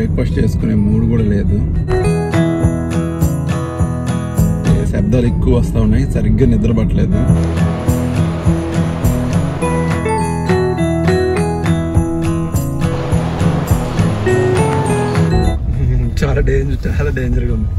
breakfast చేసుకునే మూడు కూడా లేదు ఏ శబ్దాలు ఎక్కువ వస్తూ ఉన్నాయి సరిగ్గా నిద్ర పట్టలేదు చాలా డేంజర్ చాలా డేంజర్గా ఉంది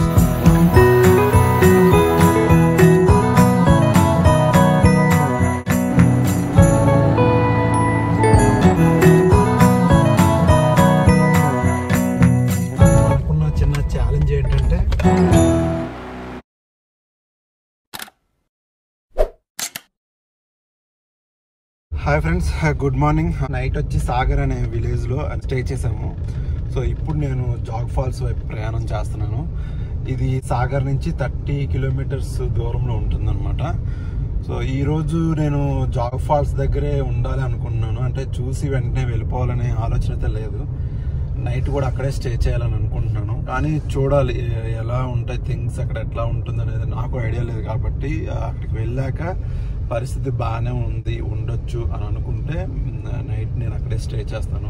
అనుకున్న చిన్న ఛాలెంజ్ ఏంటంటే hi friends good morning night వచ్చి సాగర్ అనే విలేజ్లో స్టే చేసాము సో ఇప్పుడు నేను జాగ్ ఫాల్స్ వైపు ప్రయాణం చేస్తున్నాను ఇది సాగర్ నుంచి థర్టీ కిలోమీటర్స్ దూరంలో ఉంటుందన్నమాట సో ఈరోజు నేను జాగ్ ఫాల్స్ దగ్గరే ఉండాలి అనుకున్నాను అంటే చూసి వెంటనే వెళ్ళిపోవాలనే ఆలోచన అయితే లేదు నైట్ కూడా అక్కడే స్టే చేయాలని అనుకుంటున్నాను కానీ చూడాలి ఎ- ఎలా ఉంటాయి థింగ్స్ అక్కడ ఎట్లా ఉంటుంది అనేది నాకు ఐడియా లేదు కాబట్టి ఆ, అక్కడికి వెళ్ళాక పరిస్థితి బాగానే ఉంది ఉండొచ్చు అని అనుకుంటే నైట్ నేను అక్కడే స్టే చేస్తాను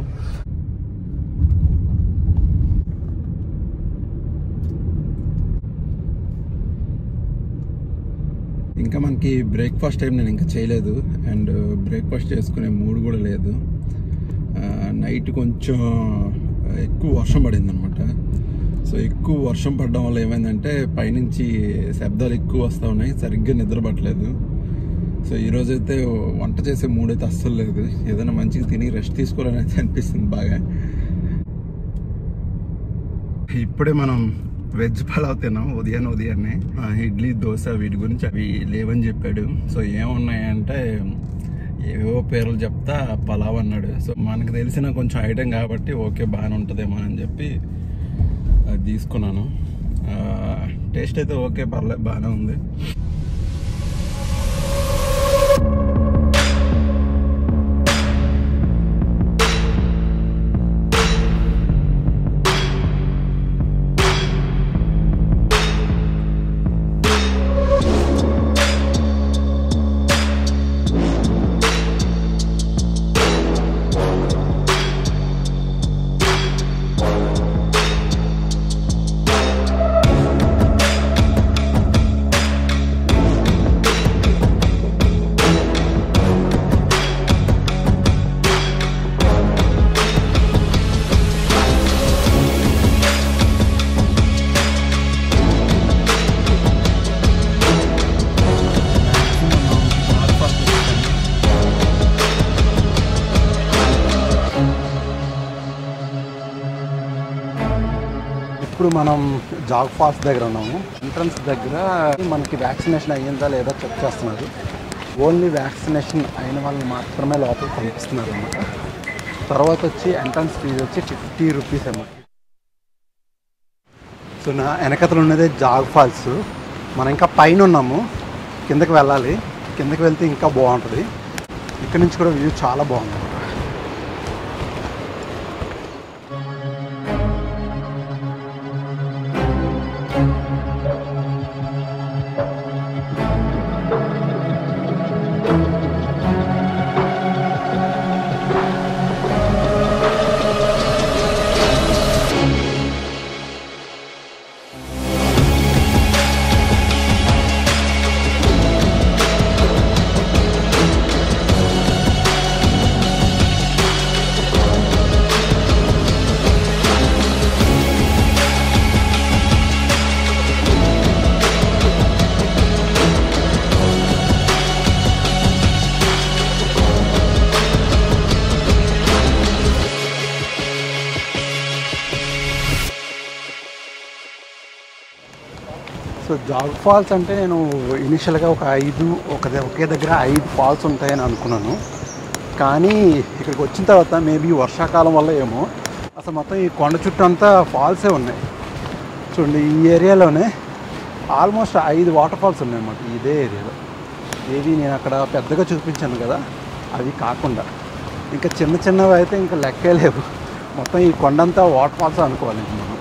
ఇంకా మనకి బ్రేక్ఫాస్ట్ టైం నేను ఇంకా చేయలేదు అండ్ బ్రేక్ఫాస్ట్ చేసుకునే మూడు కూడా లేదు నైట్ కొంచెం ఎక్కువ వర్షం పడింది అనమాట సో ఎక్కువ వర్షం పడడం వల్ల ఏమైందంటే పైనుంచి శబ్దాలు ఎక్కువ వస్తూ ఉన్నాయి సరిగ్గా నిద్ర పట్టలేదు సో ఈరోజు అయితే వంట చేసే మూడైతే అస్సలు లేదు ఏదైనా మంచిగా తిని రెస్ట్ తీసుకోవాలని అయితే అనిపిస్తుంది బాగా ఇప్పుడే మనం వెజ్ పలావ్ తిన్నాం ఉదయాన్నే ఉదయాన్నే ఆ, ఇడ్లీ దోశ వీటి గురించి అవి లేవని చెప్పాడు సో ఏమున్నాయంటే ఏవేవో పేర్లు చెప్తా పలావ్ అన్నాడు సో మనకు తెలిసిన కొంచెం ఐటెం కాబట్టి ఓకే బాగానే ఉంటుందేమో అని చెప్పి అది తీసుకున్నాను టేస్ట్ అయితే ఓకే పర్లేదు బాగానే ఉంది ఇప్పుడు మనం జాగ్ ఫాల్స్ దగ్గర ఉన్నాము ఎంట్రన్స్ దగ్గర మనకి వ్యాక్సినేషన్ అయ్యిందా లేదా చెక్ చేస్తున్నారు ఓన్లీ వ్యాక్సినేషన్ అయిన వాళ్ళు మాత్రమే లోపల పంపిస్తున్నారు అనమాట తర్వాత వచ్చి ఎంట్రన్స్ ఫీజు వచ్చి ఫిఫ్టీ రూపీస్ ఏమో సో నా వెనకతలు ఉన్నదే జాగ్ ఫాల్స్ మనం ఇంకా పైన ఉన్నాము కిందకి వెళ్ళాలి కిందకి వెళ్తే ఇంకా బాగుంటుంది ఇక్కడ నుంచి కూడా వ్యూ చాలా బాగుంది సో జాగ్ ఫాల్స్ అంటే నేను ఇనిషియల్గా ఒక ఐదు ఒక ఒకే దగ్గర ఐదు ఫాల్స్ ఉంటాయని అనుకున్నాను కానీ ఇక్కడికి వచ్చిన తర్వాత మేబీ వర్షాకాలం వల్ల ఏమో అసలు మొత్తం ఈ కొండ చుట్టూ అంతా ఫాల్సే ఉన్నాయి చూడండి ఈ ఏరియాలోనే ఆల్మోస్ట్ ఐదు వాటర్ ఫాల్స్ ఉన్నాయి అన్నమాట ఇదే ఏరియాలో ఏది నేను అక్కడ పెద్దగా చూపించాను కదా అవి కాకుండా ఇంకా చిన్న చిన్నవి అయితే ఇంకా లెక్కే లేవు మొత్తం ఈ కొండంతా వాటర్ ఫాల్స్ అనుకోవాలి ఇంక మనం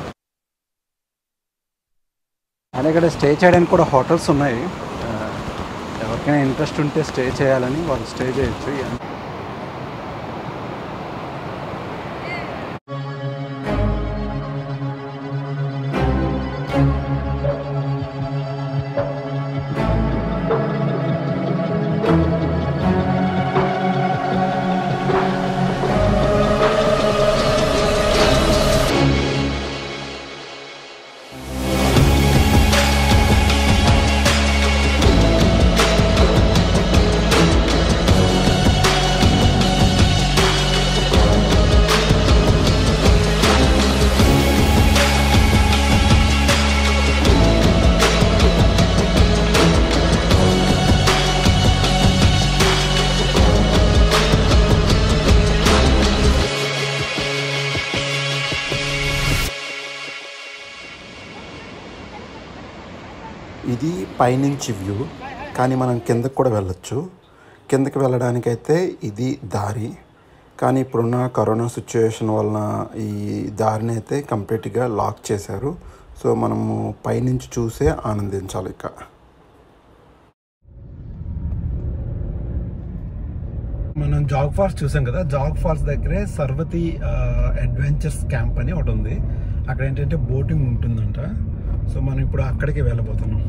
అండ్ ఇక్కడ స్టే చేయడానికి కూడా హోటల్స్ ఉన్నాయి ఆ, ఎవరికైనా ఇంట్రెస్ట్ ఉంటే స్టే చేయాలని వాళ్ళు స్టే చేయొచ్చు ఇది పైనుంచి వ్యూ కానీ మనం కిందకు కూడా వెళ్ళొచ్చు కిందకి వెళ్ళడానికైతే ఇది దారి కానీ ఇప్పుడున్న కరోనా సిచ్యువేషన్ వలన ఈ దారిని అయితే కంప్లీట్గా లాక్ చేశారు సో మనము పైనుంచి చూసే ఆనందించాలి ఇక మనం జాగ్ ఫాల్స్ చూసాం కదా జాగ్ ఫాల్స్ దగ్గరే సర్వతి అడ్వెంచర్స్ క్యాంప్ అని ఒకటి ఉంది అక్కడ ఏంటంటే బోటింగ్ ఉంటుందంట సో మనం ఇప్పుడు అక్కడికి వెళ్ళబోతున్నాం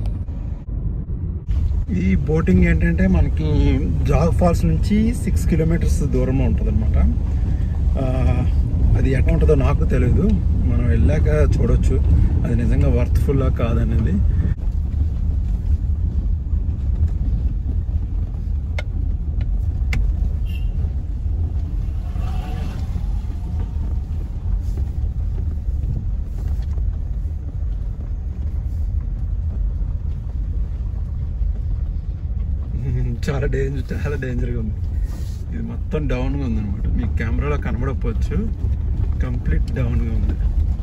ఈ బోటింగ్ ఏంటంటే మనకి జాగ్ ఫాల్స్ నుంచి సిక్స్ కిలోమీటర్స్ దూరంలో ఉంటుంది అనమాట అది ఎట్లా ఉంటుందో నాకు తెలియదు మనం వెళ్ళాక చూడొచ్చు అది నిజంగా వర్త్ఫుల్లా కాదనేది చాలా డేంజర్ చాలా డేంజర్గా ఉంది ఇది మొత్తం డౌన్గా ఉంది అనమాట మీకు కెమెరాలో కనబడకపోవచ్చు కంప్లీట్ డౌన్గా ఉంది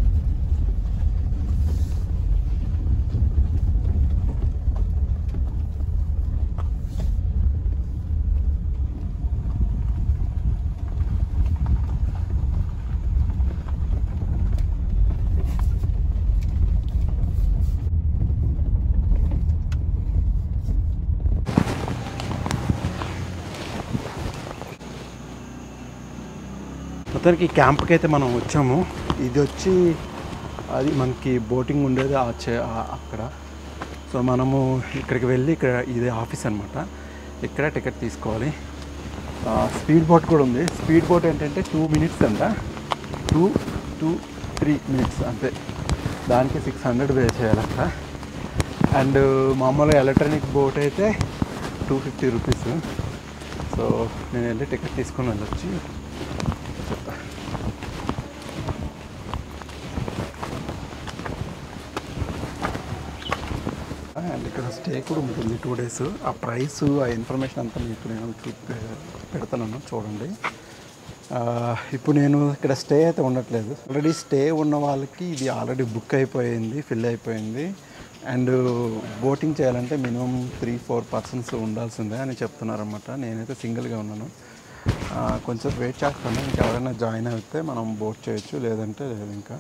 మొత్తానికి ఈ క్యాంప్కి అయితే మనం వచ్చాము ఇది వచ్చి అది మనకి బోటింగ్ ఉండేది ఆ చే- ఆ- అక్కడ సో మనము ఇక్కడికి వెళ్ళి ఇక్కడ ఇది ఆఫీస్ అనమాట ఇక్కడ టికెట్ తీసుకోవాలి ఆ, స్పీడ్ బోట్ కూడా ఉంది స్పీడ్ బోట్ ఏంటంటే టూ మినిట్స్ అంట టూ టూ త్రీ మినిట్స్ అంతే దానికి సిక్స్ హండ్రెడ్ పే చేయాలంట అండ్ మామూలుగా ఎలక్ట్రానిక్ బోట్ అయితే టూ ఫిఫ్టీ రూపీస్ సో నేను వెళ్ళి టికెట్ తీసుకొని వెళ్ళొచ్చి చెప్తా అండ్ ఇక్కడ స్టే కూడా ఉంటుంది టూ డేస్ ఆ ప్రైస్ ఆ ఇన్ఫర్మేషన్ అంతా మీకు నేను చూపి పెడతాను చూడండి ఆ, ఇప్పుడు నేను ఇక్కడ స్టే అయితే ఉండట్లేదు ఆల్రెడీ స్టే ఉన్న వాళ్ళకి ఇది ఆల్రెడీ బుక్ అయిపోయింది ఫిల్ అయిపోయింది అండ్ బోటింగ్ చేయాలంటే మినిమం త్రీ ఫోర్ పర్సన్స్ ఉండాల్సిందే అని చెప్తున్నారన్నమాట నేనైతే సింగిల్గా ఉన్నాను ఆ, కొంచెం వెయిట్ చేస్తాను ఇంకెవరైనా జాయిన్ అయితే మనం బోట్ చేయొచ్చు లేదంటే లేదు ఇంకా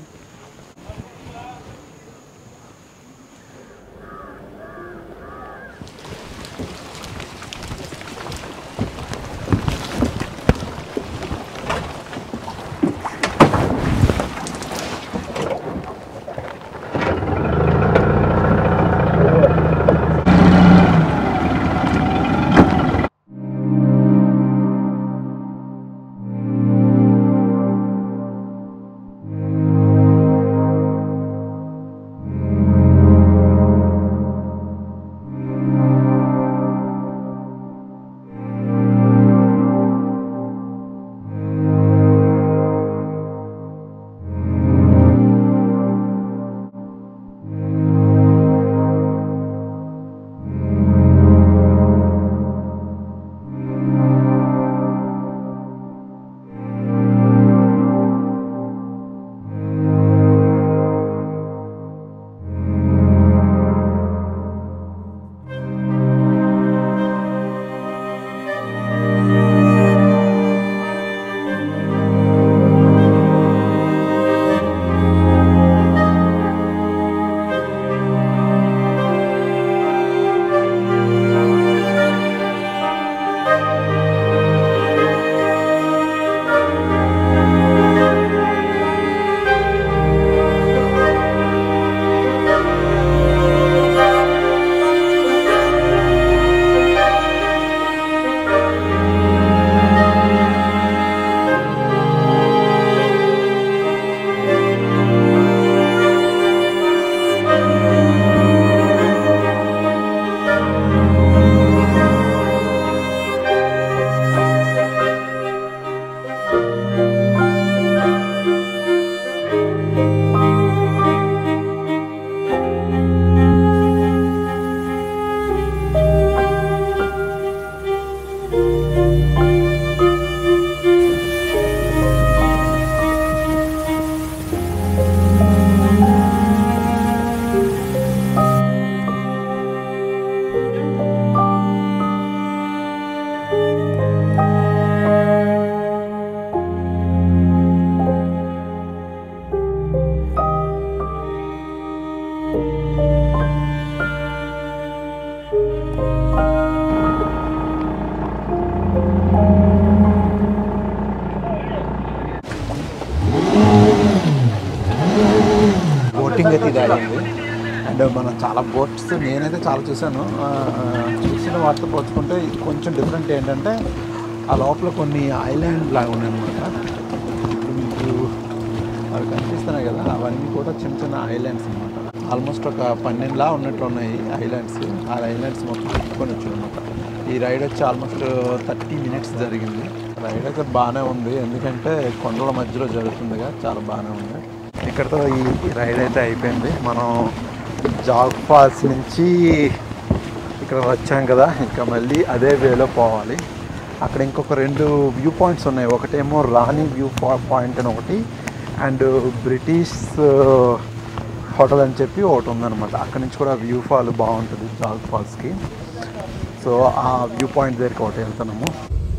బోటింగ్ అయితే ఇది అయింది అండ్ మనం చాలా బోట్స్ నేనైతే చాలా చూశాను ఆ, చూసిన వాటితో పోల్చుకుంటే ఇది కొంచెం డిఫరెంట్ ఏంటంటే ఆ లోపల కొన్ని ఐలాండ్ లాగా ఉన్నాయన్నమాట ఇప్పుడు మీకు అవి కనిపిస్తున్నాయి కదా అవన్నీ కూడా చిన్న చిన్న ఐలాండ్స్ అనమాట ఆల్మోస్ట్ ఒక పన్నెండులా ఉన్నట్లు ఉన్నాయి ఐలాండ్స్ ఆ ఐలాండ్స్ మొత్తం పెట్టుకొని వచ్చాడు అనమాట ఈ రైడ్ వచ్చి ఆల్మోస్ట్ థర్టీ మినిట్స్ జరిగింది రైడ్ అయితే బాగానే ఉంది ఎందుకంటే కొండల మధ్యలో జరుగుతుందిగా చాలా బాగానే ఉంది ఇక్కడతో ఈ ఈ రైడ్ అయితే అయిపోయింది మనం జాగ్ ఫాల్స్ నుంచి ఇక్కడ వచ్చాం కదా ఇంకా మళ్ళీ అదే వేలో పోవాలి అక్కడ ఇంకొక రెండు వ్యూ పాయింట్స్ ఉన్నాయి ఒకటేమో రాణి వ్యూ పాయింట్ అని ఒకటి అండ్ బ్రిటిష్ హోటల్ అని చెప్పి ఒకటి ఉందన్నమాట అక్కడ నుంచి కూడా వ్యూ ఫాల్ బాగుంటుంది జాగ్ ఫాల్స్కి సో ఆ వ్యూ పాయింట్ దగ్గరికి ఒకటి వెళ్తున్నాము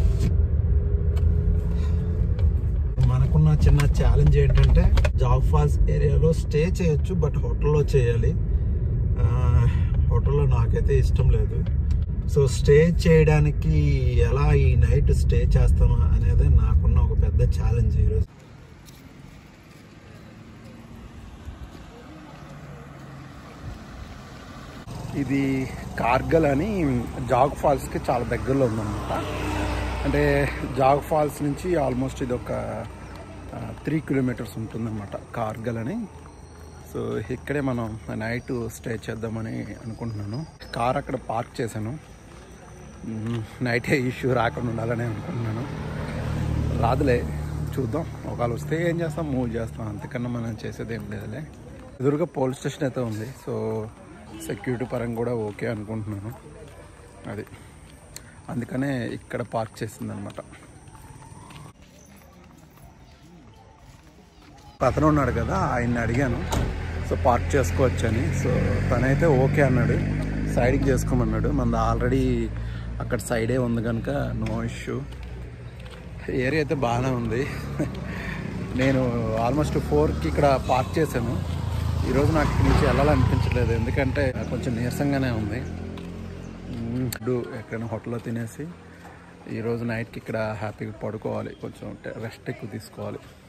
మనకున్న చిన్న ఛాలెంజ్ ఏంటంటే జాగ్ ఫాల్స్ ఏరియాలో స్టే చేయొచ్చు బట్ హోటల్లో చేయాలి ఆ, హోటల్లో నాకైతే ఇష్టం లేదు సో స్టే చేయడానికి ఎలా ఈ నైట్ స్టే చేస్తాను అనేది నాకున్న ఒక పెద్ద ఛాలెంజ్ ఈరోజు ఇది కార్గల్ అని జాగ్ ఫాల్స్కి చాలా దగ్గరలో ఉందన్నమాట అంటే జాగ్ ఫాల్స్ నుంచి ఆల్మోస్ట్ ఇది ఒక త్రీ కిలోమీటర్స్ ఉంటుందన్నమాట కార్గల్ అని సో ఇక్కడే మనం నైట్ స్టే చేద్దామని అనుకుంటున్నాను కార్ అక్కడ పార్క్ చేశాను నైట్ ఇష్యూ రాకుండా ఉండాలని అనుకుంటున్నాను రాదులే చూద్దాం ఒకవేళ వస్తే ఏం చేస్తాం మూవ్ చేస్తాం అంతకన్నా మనం చేసేది ఏం లేదులే ఎదురుగా పోలీస్ స్టేషన్ అయితే ఉంది సో సెక్యూరిటీ పరంగా కూడా ఓకే అనుకుంటున్నాను అది అందుకనే ఇక్కడ పార్క్ చేసింది అనమాట అతను ఉన్నాడు కదా ఆయన్ని అడిగాను సో పార్క్ చేసుకోవచ్చని సో తనైతే ఓకే అన్నాడు సైడ్కి చేసుకోమన్నాడు మనది ఆల్రెడీ అక్కడ సైడే ఉంది కనుక నో ఇష్యూ ఏరియా అయితే బాగానే ఉంది నేను ఆల్మోస్ట్ ఫోర్కి ఇక్కడ పార్క్ చేశాను ఈరోజు నాకు ఇక్కడి నుంచి వెళ్ళాలనిపించలేదు ఎందుకంటే కొంచెం నీరసంగానే ఉంది ఫుడ్ ఎక్కడైనా హోటల్లో తినేసి ఈరోజు నైట్కి ఇక్కడ హ్యాపీగా పడుకోవాలి కొంచెం రెస్ట్ ఎక్కువ తీసుకోవాలి